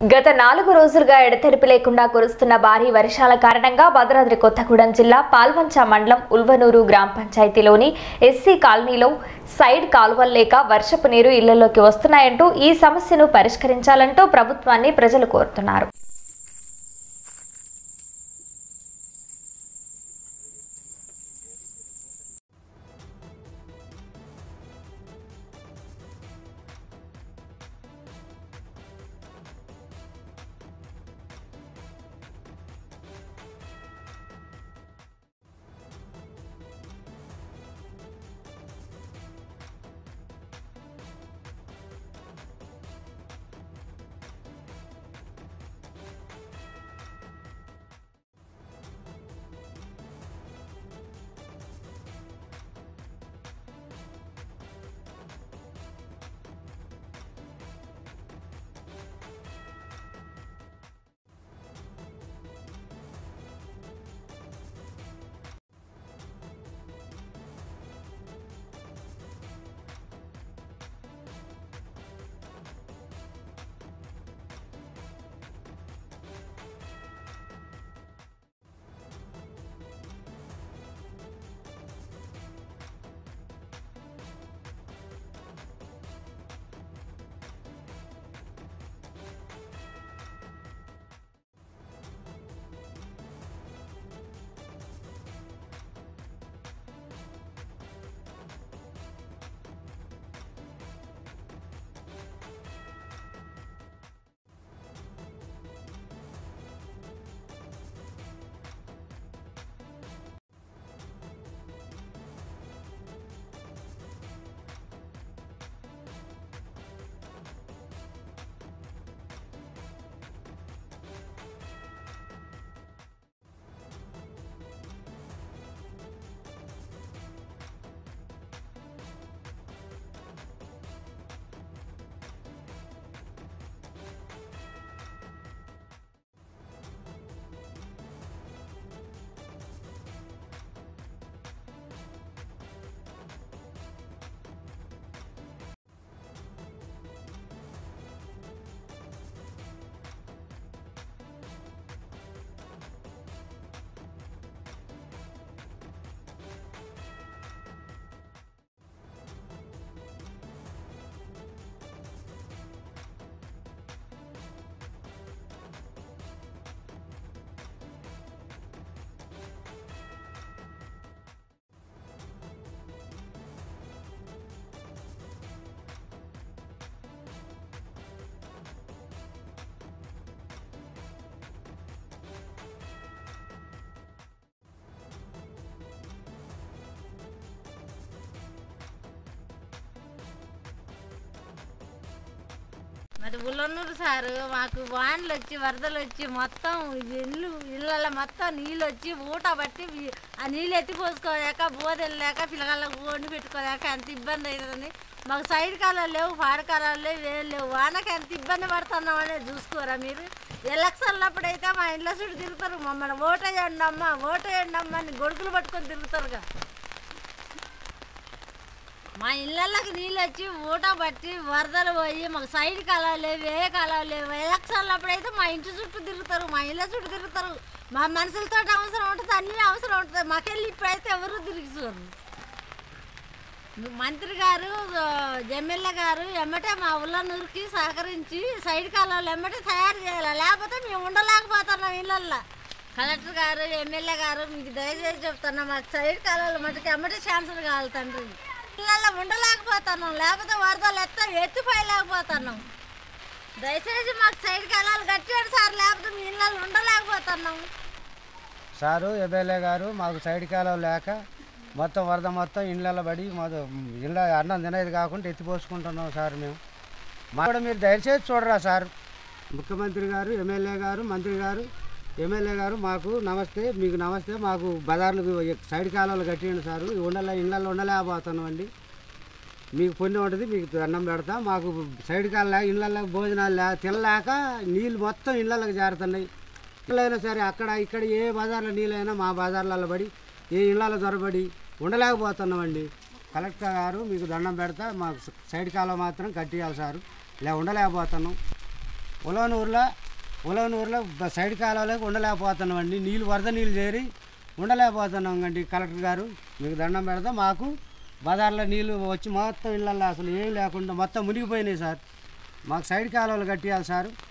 గత నాలుగు రోజులుగా ఎడతెరిపి లేకుండా కురుస్తున్న భారీ వర్షాల కారణంగా భద్రాద్రి కొత్తగూడెం జిల్లా పాల్వంచ మండలం ఉల్వనూరు గ్రామ పంచాయతీలోని ఎస్సీ కాలనీలో సైడ్ కాలువలు లేక వర్షపు నీరు ఇళ్లలోకి వస్తున్నాయంటూ ఈ సమస్యను పరిష్కరించాలంటూ ప్రభుత్వాన్ని ప్రజలు కోరుతున్నారు మరి ఉల్లన్నూరు సారు మాకు వానలు వచ్చి వరదలు వచ్చి మొత్తం ఇల్లు ఇళ్ళ మొత్తం నీళ్ళు వచ్చి ఊట పట్టి వి- ఆ నీళ్ళు ఎత్తిపోసుకోలేక బోదెలు లేక పిల్లగాళ్ళకు వండి పెట్టుకోలేక ఎంత ఇబ్బంది అవుతుంది మాకు సైడ్ కాలాలు లేవు పాడ కాలాలు లేవు ఏం లేవు వానకి ఎంత ఇబ్బంది పడుతున్నాం అనేది చూసుకోరా మీరు ఎలక్షన్లప్పుడు అయితే మా ఇంట్లో చుట్టూ తిరుగుతారు మమ్మల్ని ఓటేయండి అమ్మా ఓటేయండి అమ్మా అని గొడుగులు పట్టుకొని తిరుగుతారుగా మా ఇళ్ళకి నీళ్ళు వచ్చి ఊట పట్టి వరదలు పోయి మాకు సైడ్ కాలాలు లేవు ఏ కాలాలు లేవు ఎలక్షన్లు అప్పుడైతే మా ఇంటి చుట్టూ తిరుగుతారు మా ఇళ్ళ చుట్టూ తిరుగుతారు మా మనుషులతో అవసరం ఉంటుంది అన్నీ అవసరం ఉంటుంది మాకెళ్ళి ఇప్పుడైతే ఎవరు తిరిగి చూడరు మంత్రి గారు ఎమ్మెల్యే గారు ఎమ్మటే మా ఉల్లనూరుకి సహకరించి సైడ్ కాలాలు ఎమ్మటే తయారు చేయాలి లేకపోతే మేము ఉండలేకపోతున్నాం ఇళ్ళల్లో కలెక్టర్ గారు ఎమ్మెల్యే గారు మీకు దయచేసి చెప్తున్నా మాకు సైడ్ కాలాలు మటుకు ఎమ్మటే ఛాన్సులు కావాలి తండ్రి ఇళ్ళల్లో ఉండలేకపోతున్నాం లేకపోతే వరదలు ఎత్త ఎత్తిపోయలేకపోతున్నాం దయచేసి మాకు సైడ్ కాలాలు కట్టాడు సార్ లేకపోతే మీ ఇళ్ళల్లో ఉండలేకపోతున్నాం సారు ఎమ్మెల్యే గారు మాకు సైడ్ కాలువ లేక మొత్తం వరద మొత్తం ఇళ్ళలో పడి మొదలు ఇళ్ళ అన్నం తినేది కాకుండా ఎత్తిపోసుకుంటున్నాం సార్ మేము మా కూడా మీరు దయచేసి చూడరా సార్ ముఖ్యమంత్రి గారు ఎమ్మెల్యే గారు మంత్రి గారు ఎమ్మెల్యే గారు మాకు నమస్తే మీకు నమస్తే మాకు బజార్లు సైడ్ కాలువలు కట్టిండు సారు ఉండలే ఇళ్ళల్లో ఉండలేకపోతున్నాం అండి మీకు పుణ్యం ఉంటుంది మీకు అన్నం పెడతాం మాకు సైడ్ కాళ్ళ ఇళ్ళల్లో భోజనాలు లే తినలేక నీళ్ళు మొత్తం ఇళ్ళకి జారుతున్నాయి ఇళ్ళైనా సరే అక్కడ ఇక్కడ ఏ బజార్లో నీళ్ళైనా మా బజార్లలో పడి ఏ ఇళ్ళలో దొరబడి ఉండలేకపోతున్నామండి కలెక్టర్ గారు మీకు దండం పెడతా మాకు సైడ్ కాలం మాత్రం కట్టియాలి సారు ఇలా ఉండలేకపోతున్నాం ఉలవనూరులో ఉలవనూరులో బ- సైడ్ కాలువలోకి ఉండలేకపోతున్నాం అండి నీళ్ళు వరద నీళ్ళు చేరి ఉండలేకపోతున్నాం అండి కలెక్టర్ గారు మీకు దండం పెడతా మాకు బజార్లో నీళ్ళు వచ్చి మొత్తం ఇళ్ళల్లో అసలు ఏం లేకుండా మొత్తం మునిగిపోయినాయి సార్ మాకు సైడ్ కాలువలు కట్టియాలి సార్